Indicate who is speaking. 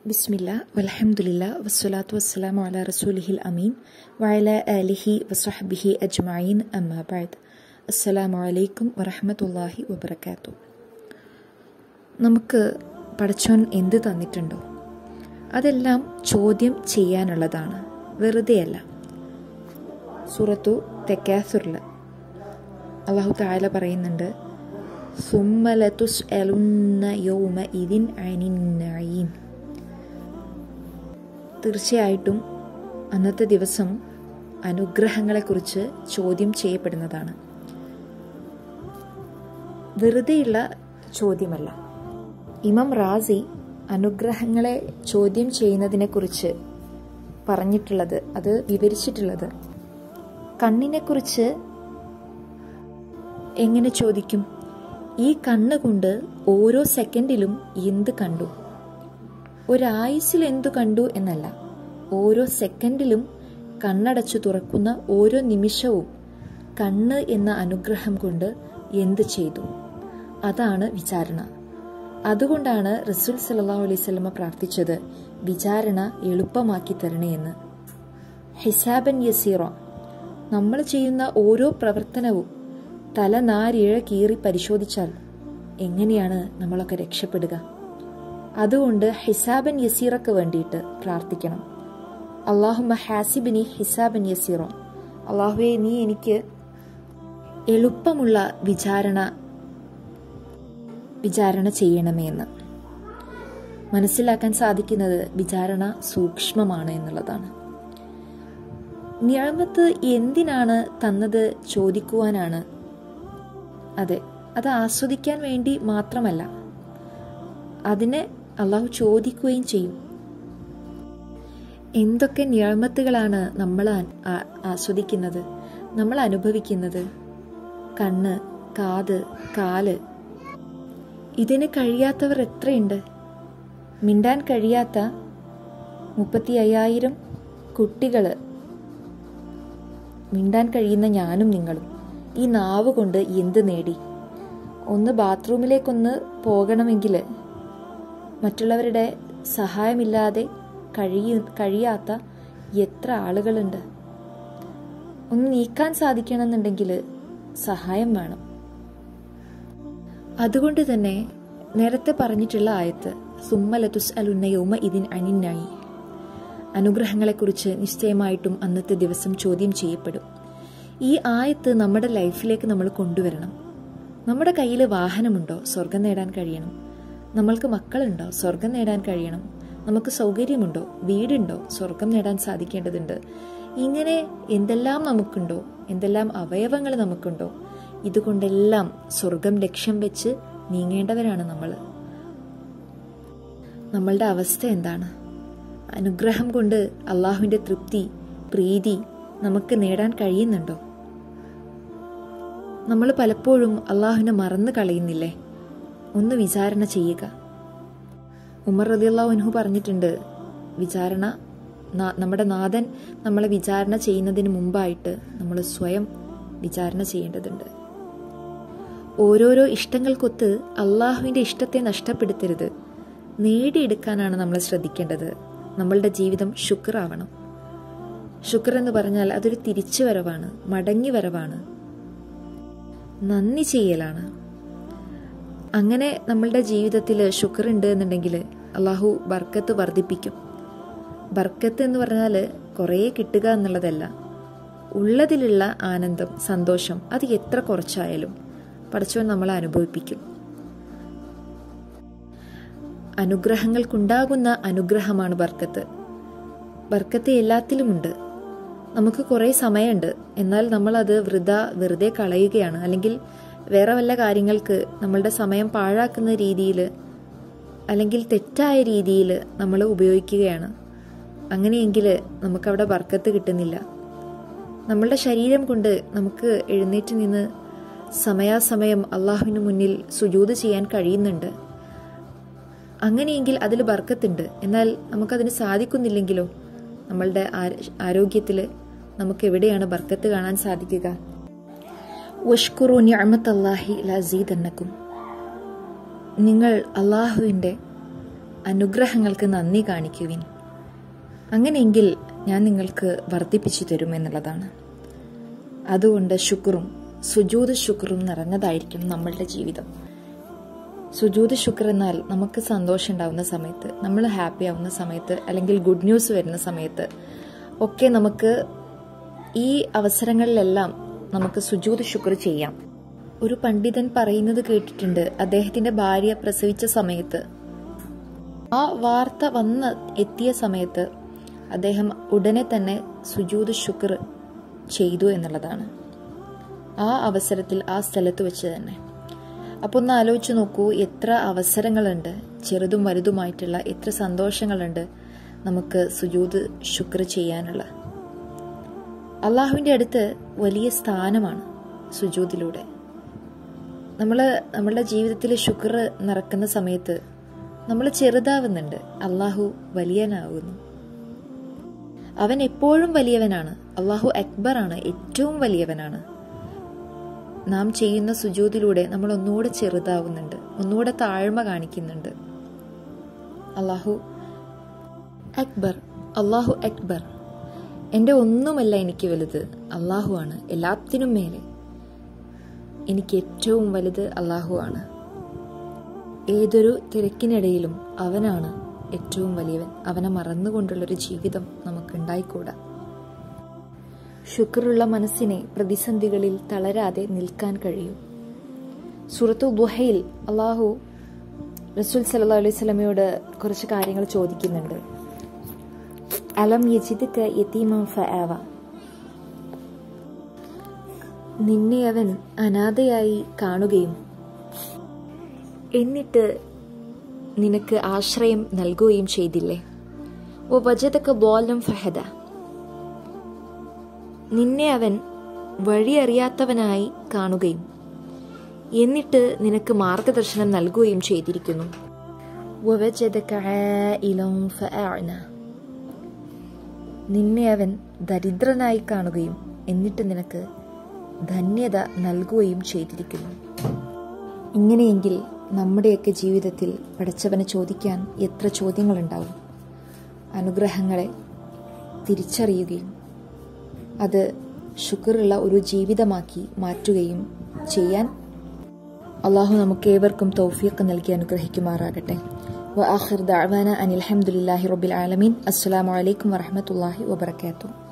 Speaker 1: ബിസ്മില്ല വലഹമുല്ല വസ്സലാത്തു വസ്സലാമു അല റസൂലിഹിൽ അമീൻ വഅല ആലിഹി വസ്വഹബിഹി അജ്മഈൻ അമ്മാ ബഅദ് അസ്സലാമു അലൈക്കും വറഹ്മത്തുള്ളാഹി വബറകാത്തു നമുക്ക് പടച്ചോൻ എന്ത് തന്നിട്ടുണ്ടോ അതെല്ലാം ചോദ്യം ചെയ്യാനുള്ളതാണ് വെറുതെയല്ല സൂറത്തു തെക്കാസുറിൽ അള്ളാഹു താല പറയുന്നുണ്ട് സുമ്മലതുസ് എലുന്ന യൗമ ഇതിൻ അനിന്നയീം തീർച്ചയായിട്ടും അന്നത്തെ ദിവസം അനുഗ്രഹങ്ങളെക്കുറിച്ച് ചോദ്യം ചെയ്യപ്പെടുന്നതാണ് വെറുതെയുള്ള ചോദ്യമല്ല ഇമാം റാസി അനുഗ്രഹങ്ങളെ ചോദ്യം ചെയ്യുന്നതിനെക്കുറിച്ച് പറഞ്ഞിട്ടുള്ളത് അത് വിവരിച്ചിട്ടുള്ളത് കണ്ണിനെക്കുറിച്ച് എങ്ങനെ ചോദിക്കും ഈ കണ്ണുകൊണ്ട് ഓരോ സെക്കൻഡിലും എന്ത് കണ്ടു ഒരായുസിൽ എന്തു കണ്ടു എന്നല്ല ഓരോ സെക്കൻഡിലും കണ്ണടച്ചു തുറക്കുന്ന ഓരോ നിമിഷവും കണ്ണ് എന്ന അനുഗ്രഹം കൊണ്ട് എന്ത് ചെയ്തു അതാണ് വിചാരണ അതുകൊണ്ടാണ് റസൂൽ സല്ലാ അലൈവല്ലമ പ്രാർത്ഥിച്ചത് വിചാരണ എളുപ്പമാക്കി തരണേ എന്ന് ഹിസാബൻ യസീറോ നമ്മൾ ചെയ്യുന്ന ഓരോ പ്രവർത്തനവും തല നാരിഴ കീറി പരിശോധിച്ചാൽ എങ്ങനെയാണ് നമ്മളൊക്കെ രക്ഷപ്പെടുക അതുകൊണ്ട് ഹിസാബൻ യസീറക്ക് വേണ്ടിയിട്ട് പ്രാർത്ഥിക്കണം അള്ളാഹുമ ഹാസിബിനി ഹിസാബൻ യസീറോ അള്ളാഹുവെ നീ എനിക്ക് എളുപ്പമുള്ള വിചാരണ വിചാരണ ചെയ്യണമേ എന്ന് മനസ്സിലാക്കാൻ സാധിക്കുന്നത് വിചാരണ സൂക്ഷ്മമാണ് എന്നുള്ളതാണ് ഞാമത്ത് എന്തിനാണ് തന്നത് ചോദിക്കുവാനാണ് അതെ അത് ആസ്വദിക്കാൻ വേണ്ടി മാത്രമല്ല അതിനെ അള്ളാഹു ചോദിക്കുകയും ചെയ്യും എന്തൊക്കെ ഞാമത്തുകളാണ് നമ്മൾ ആസ്വദിക്കുന്നത് നമ്മൾ അനുഭവിക്കുന്നത് കണ്ണ് കാത് കാല് ഇതിന് കഴിയാത്തവർ എത്രയുണ്ട് മിണ്ടാൻ കഴിയാത്ത മുപ്പത്തി അയ്യായിരം കുട്ടികൾ മിണ്ടാൻ കഴിയുന്ന ഞാനും നിങ്ങളും ഈ നാവ് കൊണ്ട് എന്ത് നേടി ഒന്ന് ബാത്റൂമിലേക്കൊന്ന് പോകണമെങ്കിൽ മറ്റുള്ളവരുടെ സഹായമില്ലാതെ കഴിയ കഴിയാത്ത എത്ര ആളുകളുണ്ട് ഒന്ന് നീക്കാൻ സാധിക്കണമെന്നുണ്ടെങ്കിൽ സഹായം വേണം അതുകൊണ്ട് തന്നെ നേരത്തെ പറഞ്ഞിട്ടുള്ള ആയത്ത് സുമ്മലതുസ് അലുന്നയോമ ഇതിൻ അനിന്നായി അനുഗ്രഹങ്ങളെക്കുറിച്ച് നിശ്ചയമായിട്ടും അന്നത്തെ ദിവസം ചോദ്യം ചെയ്യപ്പെടും ഈ ആയത്ത് നമ്മുടെ ലൈഫിലേക്ക് നമ്മൾ കൊണ്ടുവരണം നമ്മുടെ കയ്യിൽ വാഹനമുണ്ടോ സ്വർഗം നേടാൻ കഴിയണം നമ്മൾക്ക് മക്കളുണ്ടോ സ്വർഗം നേടാൻ കഴിയണം നമുക്ക് സൗകര്യമുണ്ടോ വീടുണ്ടോ സ്വർഗം നേടാൻ സാധിക്കേണ്ടതുണ്ട് ഇങ്ങനെ എന്തെല്ലാം നമുക്കുണ്ടോ എന്തെല്ലാം അവയവങ്ങൾ നമുക്കുണ്ടോ ഇതുകൊണ്ടെല്ലാം സ്വർഗം ലക്ഷ്യം വെച്ച് നീങ്ങേണ്ടവരാണ് നമ്മൾ നമ്മളുടെ അവസ്ഥ എന്താണ് അനുഗ്രഹം കൊണ്ട് അള്ളാഹുവിൻ്റെ തൃപ്തി പ്രീതി നമുക്ക് നേടാൻ കഴിയുന്നുണ്ടോ നമ്മൾ പലപ്പോഴും അള്ളാഹുവിനെ മറന്നു കളയുന്നില്ലേ ഒന്ന് വിചാരണ ചെയ്യുക ഉമർ റതിയല്ലാഹു അൻഹു പറഞ്ഞിട്ടുണ്ട് വിചാരണ നമ്മുടെ നാഥൻ നമ്മളെ വിചാരണ ചെയ്യുന്നതിന് മുമ്പായിട്ട് നമ്മൾ സ്വയം വിചാരണ ചെയ്യേണ്ടതുണ്ട് ഓരോരോ ഇഷ്ടങ്ങൾക്കൊത്ത് അള്ളാഹുവിൻ്റെ ഇഷ്ടത്തെ നഷ്ടപ്പെടുത്തരുത് നേടിയെടുക്കാനാണ് നമ്മൾ ശ്രദ്ധിക്കേണ്ടത് നമ്മളുടെ ജീവിതം ശുക്രാവണം ശുക്ർ എന്ന് പറഞ്ഞാൽ അതൊരു തിരിച്ചു വരവാണ് മടങ്ങി വരവാണ് നന്ദി ചെയ്യലാണ് അങ്ങനെ നമ്മളുടെ ജീവിതത്തിൽ ശുക്ർ ഉണ്ട് എന്നുണ്ടെങ്കിൽ അള്ളാഹു ബർക്കത്ത് വർദ്ധിപ്പിക്കും ബർക്കത്ത് എന്ന് പറഞ്ഞാൽ കുറേ കിട്ടുക എന്നുള്ളതല്ല ഉള്ളതിലുള്ള ആനന്ദം സന്തോഷം അത് എത്ര കുറച്ചായാലും പടച്ചവൻ നമ്മളെ അനുഭവിപ്പിക്കും അനുഗ്രഹങ്ങൾക്കുണ്ടാകുന്ന അനുഗ്രഹമാണ് ബർക്കത്ത് ബർക്കത്ത് എല്ലാത്തിലുമുണ്ട് നമുക്ക് കുറേ സമയമുണ്ട് എന്നാൽ നമ്മളത് വൃത വെറുതെ കളയുകയാണ് അല്ലെങ്കിൽ വേറെ വല്ല കാര്യങ്ങൾക്ക് നമ്മളുടെ സമയം പാഴാക്കുന്ന രീതിയിൽ അല്ലെങ്കിൽ തെറ്റായ രീതിയിൽ നമ്മൾ ഉപയോഗിക്കുകയാണ് അങ്ങനെയെങ്കിൽ നമുക്കവിടെ ബർക്കത്ത് കിട്ടുന്നില്ല നമ്മളുടെ ശരീരം കൊണ്ട് നമുക്ക് എഴുന്നേറ്റ് നിന്ന് സമയാസമയം അള്ളാഹുവിന് മുന്നിൽ സുജൂത് ചെയ്യാൻ കഴിയുന്നുണ്ട് അങ്ങനെയെങ്കിൽ അതിൽ ബർക്കത്തുണ്ട് എന്നാൽ നമുക്കതിന് സാധിക്കുന്നില്ലെങ്കിലോ നമ്മളുടെ ആരോഗ്യത്തിൽ നമുക്ക് എവിടെയാണ് ബർക്കത്ത് കാണാൻ സാധിക്കുക വഷ്കുറു ഞാമത്തല്ലാഹി ലസീദ് എന്നക്കും നിങ്ങൾ അള്ളാഹുവിൻ്റെ അനുഗ്രഹങ്ങൾക്ക് നന്ദി കാണിക്കുവിൻ അങ്ങനെയെങ്കിൽ ഞാൻ നിങ്ങൾക്ക് വർദ്ധിപ്പിച്ചു തരും എന്നുള്ളതാണ് അതുകൊണ്ട് ശുക്രും സുജൂത് ശുക്രും നിറഞ്ഞതായിരിക്കും നമ്മളുടെ ജീവിതം സുജൂത് ശുക്ർ എന്നാൽ നമുക്ക് സന്തോഷം ഉണ്ടാവുന്ന സമയത്ത് നമ്മൾ ഹാപ്പി ആവുന്ന സമയത്ത് അല്ലെങ്കിൽ ഗുഡ് ന്യൂസ് വരുന്ന സമയത്ത് ഒക്കെ നമുക്ക് ഈ അവസരങ്ങളിലെല്ലാം നമുക്ക് സുജൂത് ശുക്ർ ചെയ്യാം ഒരു പണ്ഡിതൻ പറയുന്നത് കേട്ടിട്ടുണ്ട് അദ്ദേഹത്തിന്റെ ഭാര്യ പ്രസവിച്ച സമയത്ത് ആ വാർത്ത വന്ന് എത്തിയ സമയത്ത് അദ്ദേഹം ഉടനെ തന്നെ സുജൂത് ശുക്ർ ചെയ്തു എന്നുള്ളതാണ് ആ അവസരത്തിൽ ആ സ്ഥലത്ത് വെച്ച് തന്നെ അപ്പോൾ ഒന്ന് ആലോചിച്ച് നോക്കൂ എത്ര അവസരങ്ങളുണ്ട് ചെറുതും വലുതുമായിട്ടുള്ള എത്ര സന്തോഷങ്ങളുണ്ട് നമുക്ക് സുജൂത് ശുക്ർ ചെയ്യാനുള്ള അള്ളാഹുവിൻ്റെ അടുത്ത് വലിയ സ്ഥാനമാണ് സുജൂതിലൂടെ നമ്മൾ നമ്മളുടെ ജീവിതത്തിൽ ശുക്ർ നിറക്കുന്ന സമയത്ത് നമ്മൾ ചെറുതാവുന്നുണ്ട് അള്ളാഹു വലിയനാകുന്നു അവൻ എപ്പോഴും വലിയവനാണ് അള്ളാഹു അക്ബറാണ് ഏറ്റവും വലിയവനാണ് നാം ചെയ്യുന്ന സുജൂതിലൂടെ നമ്മൾ ഒന്നുകൂടെ ചെറുതാവുന്നുണ്ട് ഒന്നുകൂടെ താഴ്മ കാണിക്കുന്നുണ്ട് അള്ളാഹു അക്ബർ അള്ളാഹു അക്ബർ എൻ്റെ ഒന്നുമല്ല എനിക്ക് വലുത് അള്ളാഹു ആണ് എല്ലാത്തിനും മേലെ എനിക്ക് ഏറ്റവും വലുത് അള്ളാഹു ആണ് ഏതൊരു തിരക്കിനിടയിലും അവനാണ് ഏറ്റവും വലിയവൻ അവനെ മറന്നുകൊണ്ടുള്ളൊരു ജീവിതം നമുക്ക് ഉണ്ടായിക്കൂടാ ശുക്രുള്ള മനസ്സിനെ പ്രതിസന്ധികളിൽ തളരാതെ നിൽക്കാൻ കഴിയും സുറത്തു ദുഹയിൽ അള്ളാഹു റസൂൽ സല്ലാ അലൈഹി സ്വലമയോട് കുറച്ച് കാര്യങ്ങൾ ചോദിക്കുന്നുണ്ട് അലം യജിദ്ക യതീമം ഫആവ നിന്നെ അവൻ അനാഥയായി കാണുകയും എന്നിട്ട് നിനക്ക് ആശ്രയം നൽകുകയും ചെയ്തില്ലേ ഓ വജതക്ക് ബോലം ഫഹദ നിന്നെ അവൻ വഴിയറിയാത്തവനായി കാണുകയും എന്നിട്ട് നിനക്ക് മാർഗദർശനം നൽകുകയും ചെയ്തിരിക്കുന്നു ووجدك عائلا فأعنى നിന്നെ അവൻ ദരിദ്രനായി കാണുകയും എന്നിട്ട് നിനക്ക് ധന്യത നൽകുകയും ചെയ്തിരിക്കുന്നു ഇങ്ങനെയെങ്കിൽ നമ്മുടെയൊക്കെ ജീവിതത്തിൽ പഠിച്ചവനെ ചോദിക്കാൻ എത്ര ചോദ്യങ്ങളുണ്ടാവും അനുഗ്രഹങ്ങളെ തിരിച്ചറിയുകയും അത് ശുക്റുള്ള ഒരു ജീവിതമാക്കി മാറ്റുകയും ചെയ്യാൻ അള്ളാഹു നമുക്ക് ഏവർക്കും തൗഫീഖ് നൽകി അനുഗ്രഹിക്കുമാറാകട്ടെ وآخر دعوانا أن الحمد لله رب العالمين السلام عليكم ورحمة الله وبركاته